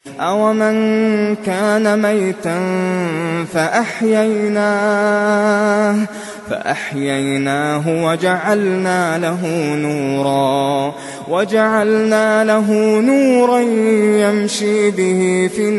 أَوَمَن كَانَ مَيْتًا فَأَحْيَيْنَاهُ فَأَحْيَيْنَاهُ وَجَعَلْنَا لَهُ نُورًا وَجَعَلْنَا لَهُ نُورًا يَمْشِي بِهِ فِي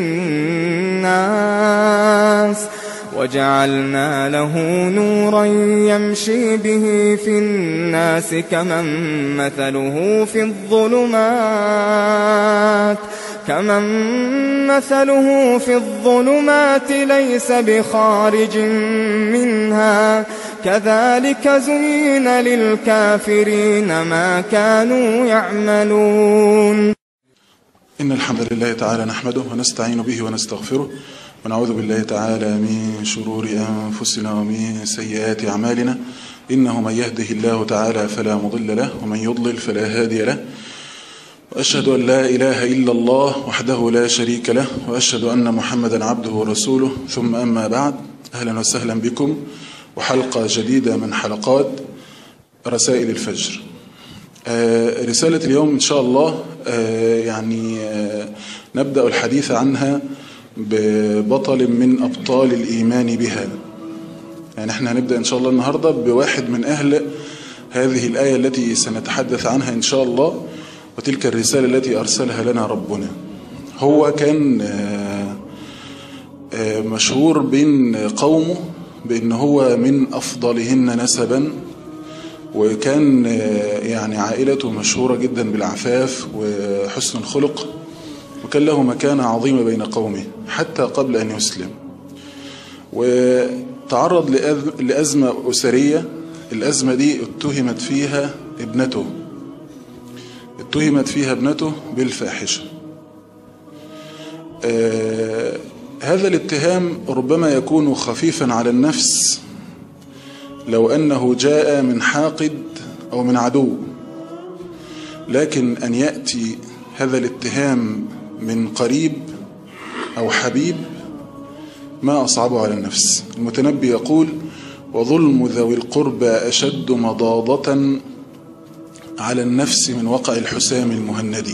النَّاسِ وَجَعَلْنَا لَهُ نُورًا يَمْشِي بِهِ فِي النَّاسِ كَمَن مَّثَلُهُ فِي الظُّلُمَاتِ كمن مثله في الظلمات ليس بخارج منها كذلك زين للكافرين ما كانوا يعملون إن الحمد لله تعالى نحمده ونستعين به ونستغفره ونعوذ بالله تعالى من شرور أنفسنا ومن سيئات أعمالنا إنه من يهده الله تعالى فلا مضل له ومن يضلل فلا هادي له وأشهد أن لا إله إلا الله وحده لا شريك له وأشهد أن محمدا عبده ورسوله ثم أما بعد أهلا وسهلا بكم وحلقة جديدة من حلقات رسائل الفجر آه رسالة اليوم إن شاء الله آه يعني آه نبدأ الحديث عنها ببطل من أبطال الإيمان بها يعني احنا هنبدأ إن شاء الله النهاردة بواحد من أهل هذه الآية التي سنتحدث عنها إن شاء الله وتلك الرسالة التي أرسلها لنا ربنا هو كان مشهور بين قومه بأن هو من أفضلهن نسبا وكان يعني عائلته مشهورة جدا بالعفاف وحسن الخلق وكان له مكانة عظيمة بين قومه حتى قبل أن يسلم وتعرض لأزمة أسرية الأزمة دي اتهمت فيها ابنته اتهمت فيها ابنته بالفاحشة آه هذا الاتهام ربما يكون خفيفا على النفس لو أنه جاء من حاقد أو من عدو لكن أن يأتي هذا الاتهام من قريب أو حبيب ما أصعبه على النفس المتنبي يقول وظلم ذوي القربى أشد مضاضة على النفس من وقع الحسام المهندي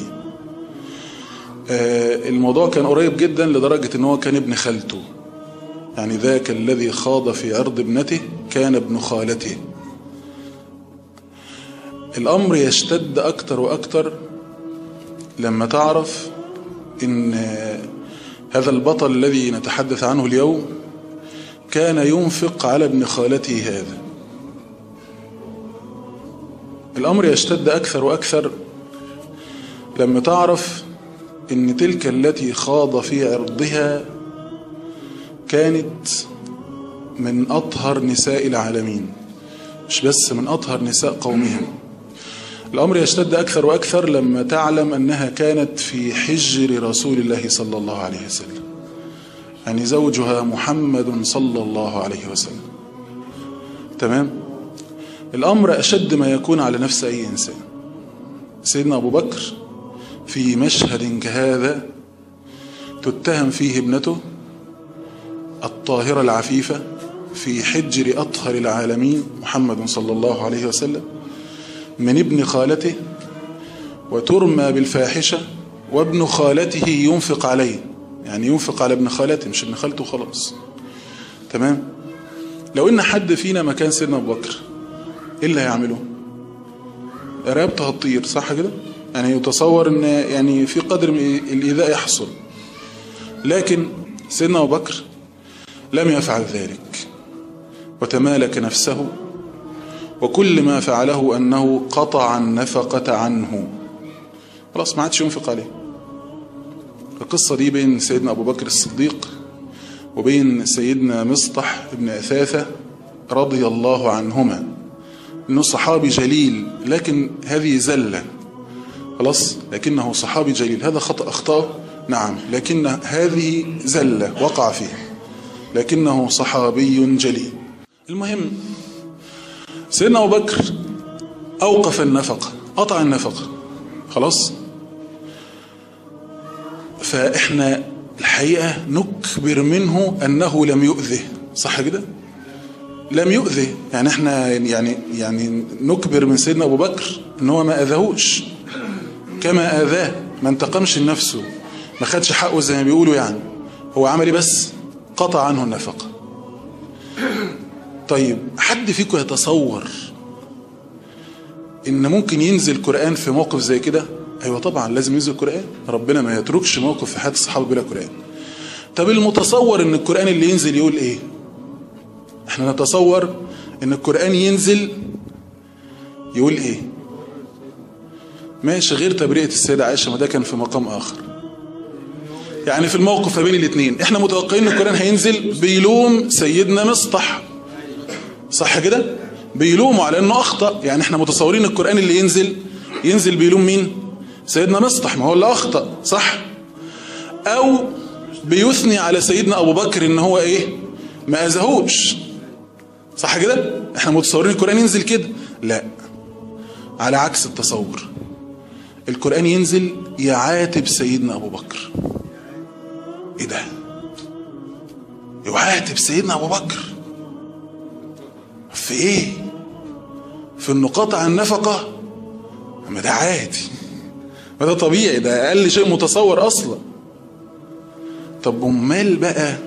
الموضوع كان قريب جدا لدرجة ان هو كان ابن خالته يعني ذاك الذي خاض في عرض ابنته كان ابن خالته الامر يشتد اكتر واكتر لما تعرف ان هذا البطل الذي نتحدث عنه اليوم كان ينفق على ابن خالته هذا الأمر يشتد أكثر وأكثر لما تعرف إن تلك التي خاض في عرضها كانت من أطهر نساء العالمين مش بس من أطهر نساء قومها الأمر يشتد أكثر وأكثر لما تعلم أنها كانت في حجر رسول الله صلى الله عليه وسلم يعني زوجها محمد صلى الله عليه وسلم تمام؟ الأمر أشد ما يكون على نفس أي إنسان سيدنا أبو بكر في مشهد كهذا تتهم فيه ابنته الطاهرة العفيفة في حجر أطهر العالمين محمد صلى الله عليه وسلم من ابن خالته وترمى بالفاحشة وابن خالته ينفق عليه يعني ينفق على ابن خالته مش ابن خالته خلاص تمام لو ان حد فينا مكان سيدنا ابو بكر ايه اللي هيعمله رقبته هتطير صح كده يعني يتصور ان يعني في قدر من الايذاء يحصل لكن سيدنا ابو بكر لم يفعل ذلك وتمالك نفسه وكل ما فعله انه قطع النفقة عنه خلاص ما عادش ينفق عليه القصة دي بين سيدنا ابو بكر الصديق وبين سيدنا مصطح ابن اثاثة رضي الله عنهما انه صحابي جليل لكن هذه زلة خلاص لكنه صحابي جليل هذا خطأ أخطأه نعم لكن هذه زلة وقع فيها لكنه صحابي جليل المهم سيدنا أبو بكر أوقف النفقة قطع النفقة خلاص فإحنا الحقيقة نكبر منه أنه لم يؤذه صح كده لم يؤذه يعني احنا يعني يعني نكبر من سيدنا ابو بكر ان هو ما اذاهوش كما اذاه ما انتقمش لنفسه ما خدش حقه زي ما بيقولوا يعني هو عمل ايه بس قطع عنه النفقة طيب حد فيكم يتصور ان ممكن ينزل قرآن في موقف زي كده ايوه طبعا لازم ينزل قرآن ربنا ما يتركش موقف في حياة الصحابة بلا قرآن طب المتصور ان القرآن اللي ينزل يقول ايه احنا نتصور ان القرآن ينزل يقول ايه ماشي غير تبرئة السيدة عائشة ما ده كان في مقام اخر يعني في الموقف ما بين الاثنين احنا متوقعين ان القرآن هينزل بيلوم سيدنا مصطح صح كده بيلومه على انه اخطأ يعني احنا متصورين القرآن اللي ينزل ينزل بيلوم مين سيدنا مصطح ما هو اللي اخطأ صح او بيثني على سيدنا ابو بكر ان هو ايه ما اذاهوش صح كده احنا متصورين القرآن ينزل كده لا على عكس التصور القرآن ينزل يعاتب سيدنا ابو بكر ايه ده يعاتب سيدنا ابو بكر في ايه في انه قطع النفقة ما ده عادي ما ده طبيعي ده اقل شيء متصور اصلا طب امال بقى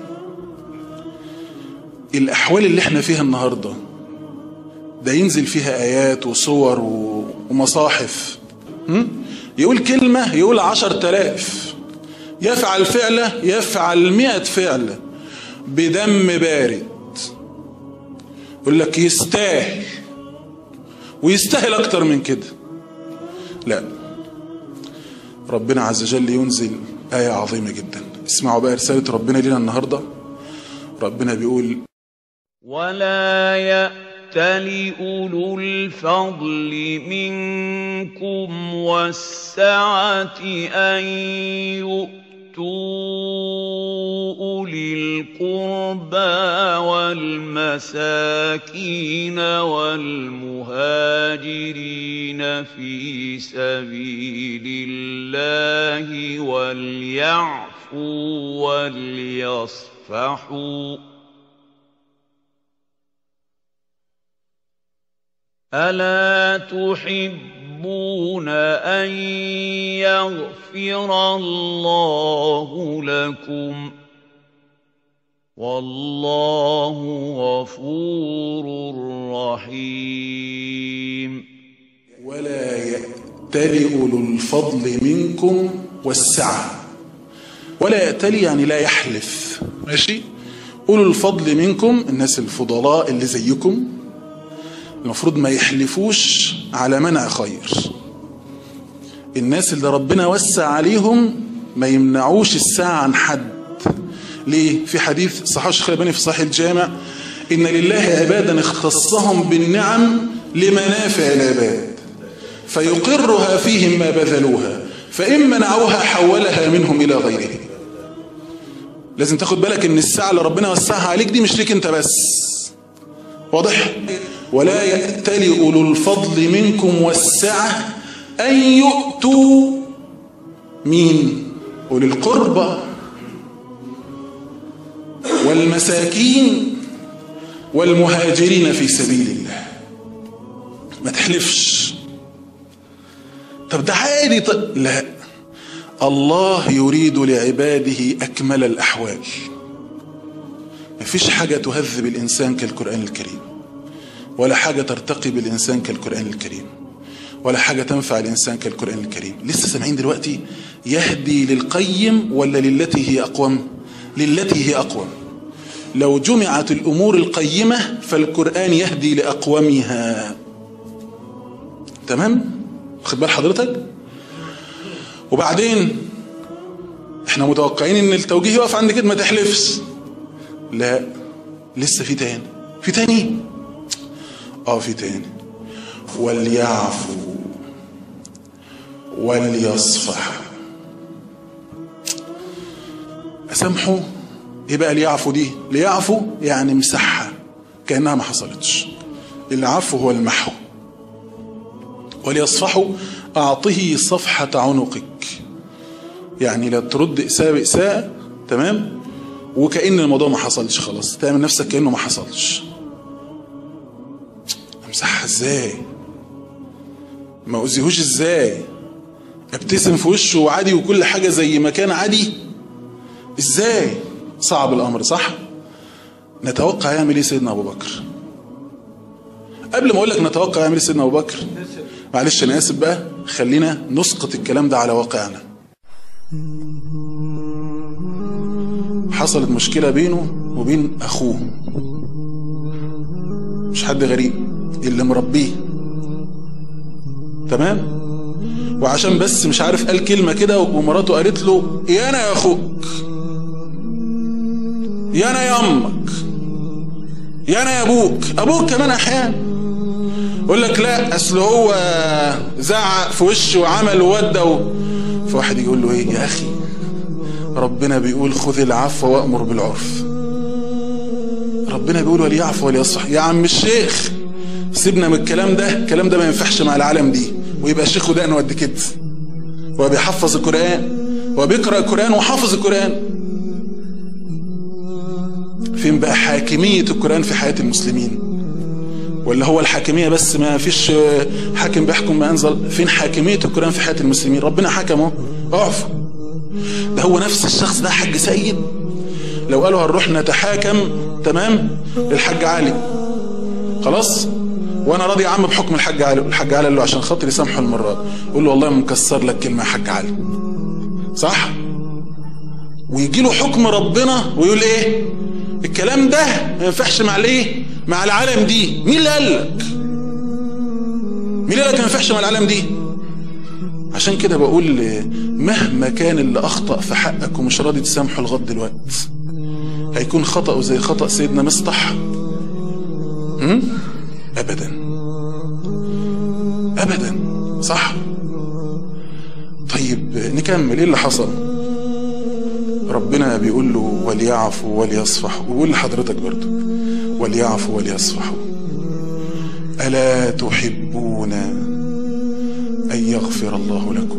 الاحوال اللي احنا فيها النهاردة ده ينزل فيها ايات وصور ومصاحف يقول كلمة يقول عشر تلاف يفعل فعلة يفعل مئة فعلة بدم بارد يقول لك يستاهل ويستاهل اكتر من كده لا ربنا عز وجل ينزل آية عظيمة جدا اسمعوا بقى رسالة ربنا لنا النهاردة ربنا بيقول ولا يأتل أولو الفضل منكم والسعة أن يؤتوا أولي القربى والمساكين والمهاجرين في سبيل الله وليعفوا وليصفحوا ألا تحبون أن يغفر الله لكم والله غفور رحيم ولا يأتل أولو الفضل منكم والسعة ولا يأتلي يعني لا يحلف ماشي أولو الفضل منكم الناس الفضلاء اللي زيكم المفروض ما يحلفوش على منع خير الناس اللي ربنا وسع عليهم ما يمنعوش الساعة عن حد ليه في حديث صحيح الشيخ الألباني في صحيح الجامع إن لله عبادا اختصهم بالنعم لمنافع العباد فيقرها فيهم ما بذلوها فإن منعوها حولها منهم إلى غيره لازم تاخد بالك ان الساعة اللي ربنا وسعها عليك دي مش ليك انت بس واضح ولا يأتل أولو الفضل منكم والسعة أن يؤتوا مين أولي القربى والمساكين والمهاجرين في سبيل الله ما تحلفش طب ده عادي طب لا الله يريد لعباده أكمل الأحوال مفيش حاجة تهذب الإنسان كالقرآن الكريم ولا حاجة ترتقي بالإنسان كالقرآن الكريم ولا حاجة تنفع الإنسان كالقرآن الكريم لسه سامعين دلوقتي يهدي للقيم ولا للتي هي أقوم للتي هي أقوم لو جمعت الأمور القيمة فالقرآن يهدي لأقومها تمام خد بال حضرتك وبعدين احنا متوقعين ان التوجيه يقف عند كده ما تحلفش لا لسه في تاني في تاني اه في تاني وليعفوا وليصفحوا اسامحوا ايه بقى ليعفوا دي ليعفوا يعني مسحها كانها ما حصلتش العفو هو المحو وليصفحوا اعطه صفحة عنقك يعني لا ترد اساءة باساءة تمام وكأن الموضوع ما حصلش خلاص تعمل نفسك كأنه ما حصلش امسحها ازاي ما اذيهوش ازاي ابتسم في وشه عادي وكل حاجة زي ما كان عادي ازاي صعب الامر صح نتوقع يعمل ايه سيدنا ابو بكر قبل ما اقول لك نتوقع يعمل ايه سيدنا ابو بكر معلش انا اسف بقى خلينا نسقط الكلام ده على واقعنا حصلت مشكلة بينه وبين اخوه مش حد غريب اللي مربيه تمام وعشان بس مش عارف قال كلمة كده ومراته قالت له يا انا يا اخوك يا انا يا امك يا انا يا ابوك ابوك كمان احيانا يقول لك لا اصل هو زعق في وشه وعمل وودى و... فواحد يقول له ايه يا اخي ربنا بيقول خذ العفو وامر بالعرف ربنا بيقول وليعفو وليصفح يا عم الشيخ سيبنا من الكلام ده الكلام ده ما ينفعش مع العالم دي ويبقى الشيخ ودقنه قد كده هو بيحفظ القرآن هو بيقرأ القرآن وحافظ القرآن فين بقى حاكمية القرآن في حياة المسلمين ولا هو الحاكمية بس ما فيش حاكم بيحكم ما أنزل فين حاكمية القرآن في حياة المسلمين ربنا حكمه اعفو ده هو نفس الشخص ده حاج سيد لو قالوا هنروح نتحاكم تمام للحاج علي خلاص وانا راضي يا عم بحكم الحاج علي الحاج علي قال له عشان خاطري سامحه المره دي يقول له والله مكسر لك كلمه يا حاج علي صح ويجي له حكم ربنا ويقول ايه الكلام ده ما ينفعش مع الايه مع العالم دي مين اللي قال لك مين اللي قال لك ما ينفعش مع العالم دي عشان كده بقول مهما كان اللي اخطا في حقك ومش راضي تسامحه لغايه دلوقتي هيكون خطأه زي خطأ سيدنا مصطح هم؟ ابدا ابدا صح طيب نكمل ايه اللي حصل ربنا بيقول له وليعفوا وليصفحوا ويقول لحضرتك برضو وليعفوا وليصفحوا ألا تحبون أن يغفر الله لكم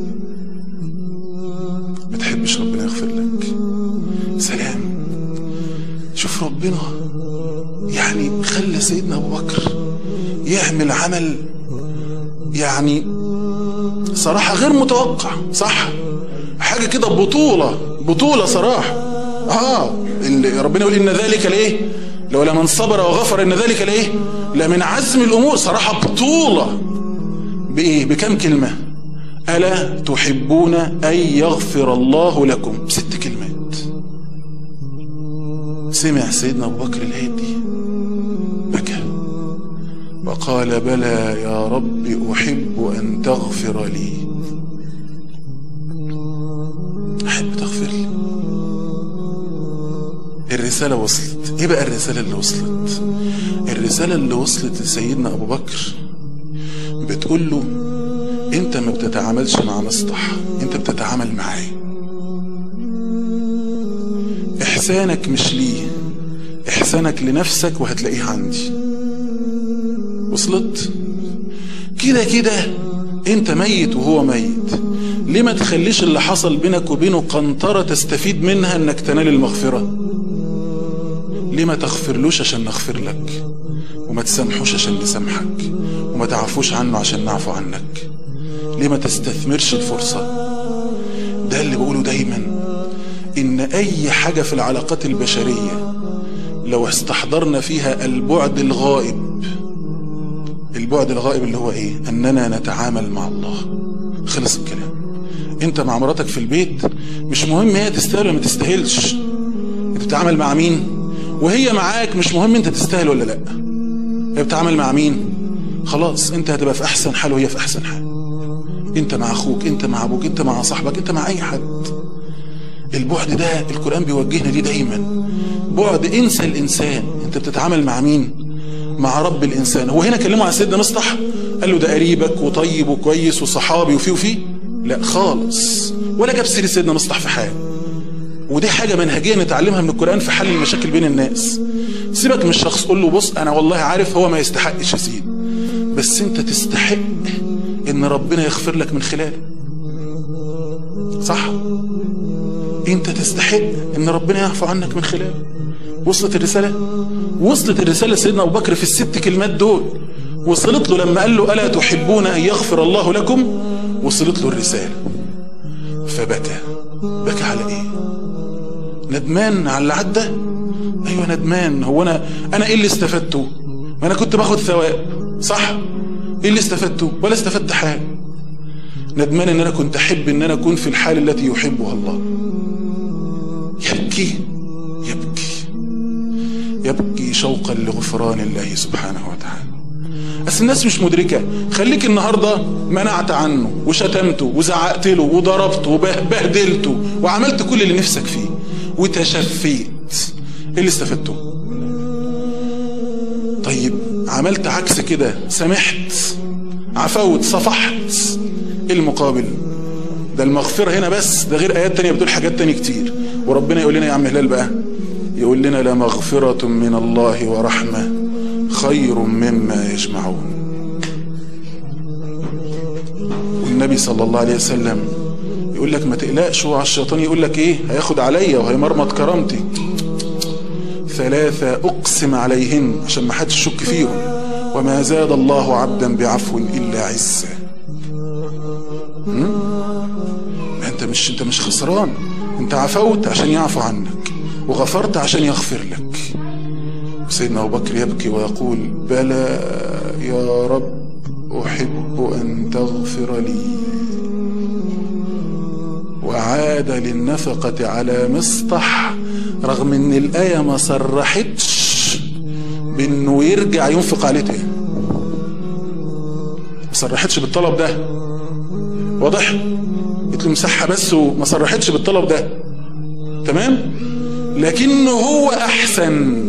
ما تحبش ربنا يغفر لك سلام شوف ربنا يعني خلى سيدنا أبو بكر يعمل عمل يعني صراحة غير متوقع صح حاجة كده بطولة بطولة صراحة اه اللي ربنا يقول إن ذلك لإيه لو لمن صبر وغفر إن ذلك لإيه لمن عزم الأمور صراحة بطولة بإيه بكم كلمة ألا تحبون أن يغفر الله لكم ست كلمات سمع سيدنا أبو بكر الآية دي بكى وقال بلى يا رب أحب أن تغفر لي أحب تغفر لي الرسالة وصلت إيه بقى الرسالة اللي وصلت الرسالة اللي وصلت لسيدنا أبو بكر بتقول له أنت ما بتتعاملش مع مصطح أنت بتتعامل معايا إحسانك مش ليه إحسانك لنفسك وهتلاقيه عندي وصلت كده كده انت ميت وهو ميت ليه ما تخليش اللي حصل بينك وبينه قنطرة تستفيد منها انك تنال المغفرة ليه ما تغفرلوش عشان نغفر لك وما تسامحوش عشان نسامحك وما تعفوش عنه عشان نعفو عنك ليه ما تستثمرش الفرصة ده اللي بقوله دايما ان اي حاجة في العلاقات البشرية لو استحضرنا فيها البعد الغائب البعد الغائب اللي هو ايه اننا نتعامل مع الله خلص الكلام انت مع مراتك في البيت مش مهم هي تستاهل ولا ما تستاهلش انت بتتعامل مع مين وهي معاك مش مهم انت تستاهل ولا لا هي بتتعامل مع مين خلاص انت هتبقى في احسن حال وهي في احسن حال انت مع اخوك انت مع ابوك انت مع صاحبك انت مع اي حد البعد ده القرآن بيوجهنا ليه دايما بعد انسى الانسان انت بتتعامل مع مين مع رب الانسان هو هنا كلمه عن سيدنا مصطح قال له ده قريبك وطيب وكويس وصحابي وفي وفي لا خالص ولا جاب سيره سيدنا مصطح في حاجه ودي حاجه منهجيه نتعلمها من القران في حل المشاكل بين الناس سيبك من الشخص قول له بص انا والله عارف هو ما يستحقش يا سيدي بس انت تستحق ان ربنا يغفر لك من خلاله صح انت تستحق ان ربنا يعفو عنك من خلاله وصلت الرسالة وصلت الرسالة لسيدنا أبو بكر في الست كلمات دول وصلت له لما قال له ألا تحبون أن يغفر الله لكم وصلت له الرسالة فبكى بكى على ايه ندمان على اللي عدى ايوه ندمان هو انا انا ايه اللي استفدته ما انا كنت باخد ثواب صح ايه اللي استفدته ولا استفدت حاجه ندمان ان انا كنت احب ان انا اكون في الحال التي يحبها الله يبكي يبكي يبكي شوقا لغفران الله سبحانه وتعالى بس الناس مش مدركة خليك النهاردة منعت عنه وشتمته وزعقت له وضربته وبهدلته وعملت كل اللي نفسك فيه وتشفيت ايه اللي استفدته طيب عملت عكس كده سمحت عفوت صفحت ايه المقابل ده المغفرة هنا بس ده غير آيات تانية بتقول حاجات تانية كتير وربنا يقول لنا يا عم هلال بقى يقول لنا لمغفرة من الله ورحمة خير مما يجمعون والنبي صلى الله عليه وسلم يقول لك ما تقلقش هو على الشيطان يقول لك ايه هياخد عليا وهيمرمط كرامتي ثلاثة أقسم عليهن عشان ما حدش يشك فيهم وما زاد الله عبدا بعفو إلا عزا انت مش انت مش خسران انت عفوت عشان يعفو عنك وغفرت عشان يغفر لك سيدنا ابو بكر يبكي ويقول بلى يا رب احب ان تغفر لي وعاد للنفقة على مصطح رغم ان الآية ما صرحتش بانه يرجع ينفق عليه تاني ما صرحتش بالطلب ده واضح قلت له مسحها بس وما صرحتش بالطلب ده تمام لكنه هو احسن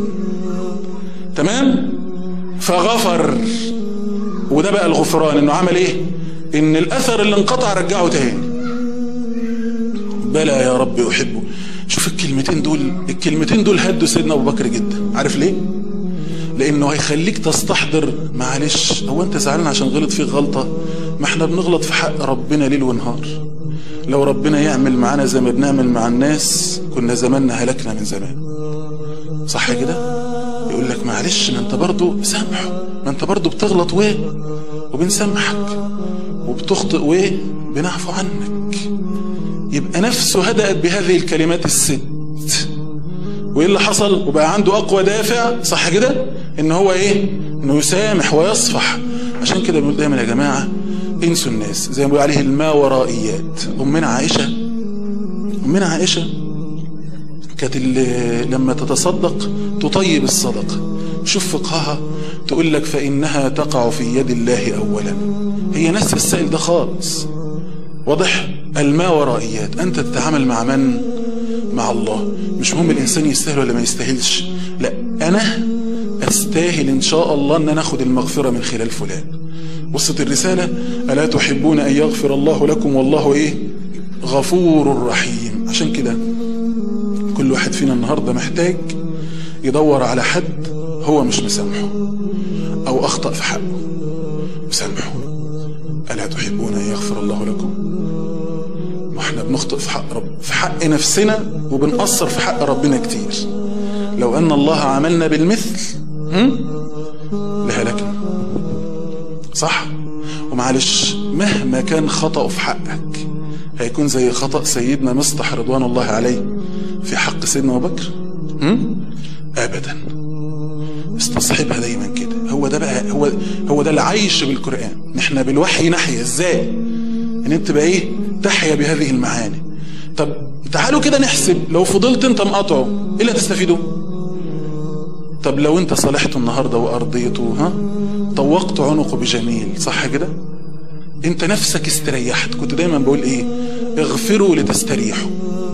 تمام فغفر وده بقى الغفران انه عمل ايه ان الاثر اللي انقطع رجعه تاني بلى يا رب احبه شوف الكلمتين دول الكلمتين دول هدوا سيدنا ابو بكر جدا عارف ليه لانه هيخليك تستحضر معلش هو انت زعلان عشان غلط فيك غلطه ما احنا بنغلط في حق ربنا ليل ونهار لو ربنا يعمل معانا زي ما بنعمل مع الناس كنا زماننا هلكنا من زمان صح كده يقول لك معلش ما انت برضو سامحه ما انت برضو بتغلط ويه وبنسامحك وبتخطئ ويه بنعفو عنك يبقى نفسه هدأت بهذه الكلمات الست وايه اللي حصل وبقى عنده اقوى دافع صح كده ان هو ايه انه يسامح ويصفح عشان كده بنقول دايما يا جماعه انسوا الناس زي ما بيقول عليه الماورائيات امنا عائشه امنا عائشه كانت لما تتصدق تطيب الصدقه شوف فقهها تقول لك فانها تقع في يد الله اولا هي ناس السائل ده خالص واضح الماورائيات انت تتعامل مع من مع الله مش مهم الانسان يستاهل ولا ما يستاهلش لا انا استاهل ان شاء الله ان انا اخد المغفرة من خلال فلان وصلت الرسالة الا تحبون ان يغفر الله لكم والله ايه غفور رحيم عشان كده كل واحد فينا النهاردة محتاج يدور على حد هو مش مسامحه او اخطأ في حقه مسامحه ألا تحبون أن يغفر الله لكم واحنا بنخطئ في حق رب في حق نفسنا وبنقصر في حق ربنا كتير لو أن الله عملنا بالمثل لهلكنا صح ومعلش مهما كان خطأ في حقك هيكون زي خطأ سيدنا مصطح رضوان الله عليه في حق سيدنا أبو بكر أبدا استصحبها دايما كده هو ده بقى هو هو ده العيش بالقرآن احنا بالوحي نحيا ازاي ان انت بقى ايه تحيا بهذه المعاني طب تعالوا كده نحسب لو فضلت انت مقاطعه ايه اللي هتستفيده طب لو انت صالحته النهارده وارضيته ها طوقت عنقه بجميل صح كده انت نفسك استريحت كنت دايما بقول ايه اغفروا لتستريحوا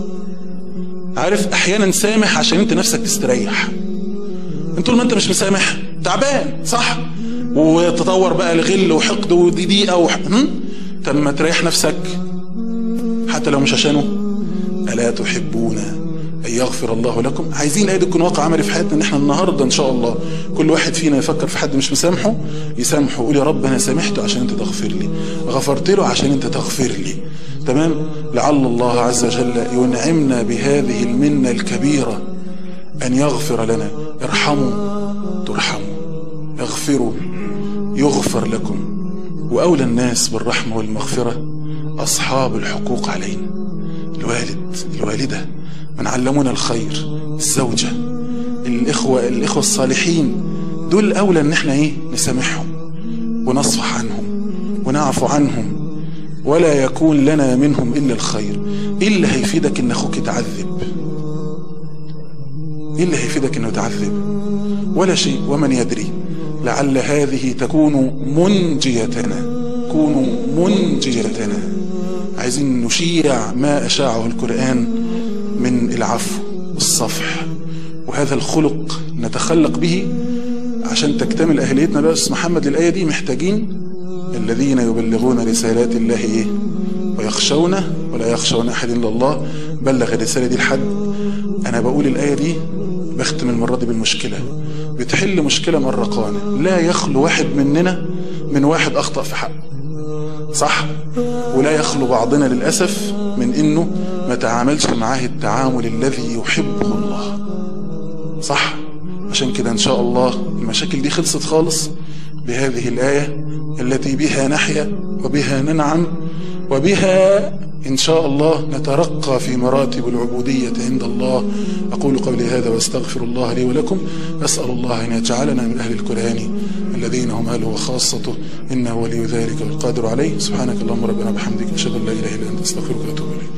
عارف احيانا سامح عشان انت نفسك تستريح انت طول ما انت مش مسامح تعبان صح وتطور بقى الغل وحقد وضيقه وح... طب ما تريح نفسك حتى لو مش عشانه الا تحبون ان يغفر الله لكم عايزين الايه دي تكون واقع عملي في حياتنا ان احنا النهارده ان شاء الله كل واحد فينا يفكر في حد مش مسامحه يسامحه ويقول يا رب انا سامحته عشان انت تغفر لي غفرت له عشان انت تغفر لي تمام لعل الله عز وجل ينعمنا بهذه المنه الكبيره أن يغفر لنا ارحموا ترحموا اغفروا يغفر لكم وأولى الناس بالرحمة والمغفرة أصحاب الحقوق علينا الوالد الوالدة من علمونا الخير الزوجة الإخوة الإخوة الصالحين دول أولى إن إحنا إيه نسامحهم ونصفح عنهم ونعفو عنهم ولا يكون لنا منهم إلا الخير إيه اللي هيفيدك إن أخوك يتعذب إيه اللي هيفيدك إنه يتعذب ولا شيء ومن يدري لعل هذه تكون منجيتنا تكون منجيتنا عايزين نشيع ما أشاعه القرآن من العفو والصفح وهذا الخلق نتخلق به عشان تكتمل أهليتنا بقى أستاذ محمد للآية دي محتاجين الذين يبلغون رسالات الله إيه ويخشونه ولا يخشون أحد إلا الله بلغ الرسالة دي لحد أنا بقول الآية دي بختم المرة دي بالمشكلة بتحل مشكلة مرقانة لا يخلو واحد مننا من واحد أخطأ في حقه صح ولا يخلو بعضنا للأسف من إنه ما تعاملش معاه التعامل الذي يحبه الله صح عشان كده إن شاء الله المشاكل دي خلصت خالص بهذه الآية التي بها نحيا وبها ننعم وبها إن شاء الله نترقى في مراتب العبودية عند الله أقول قولي هذا واستغفر الله لي ولكم أسأل الله أن يجعلنا من أهل القرآن الذين هم أهله وخاصته إنه ولي ذلك والقادر عليه سبحانك اللهم ربنا بحمدك أشهد أن لا إله إلا أنت أستغفرك وأتوب إليك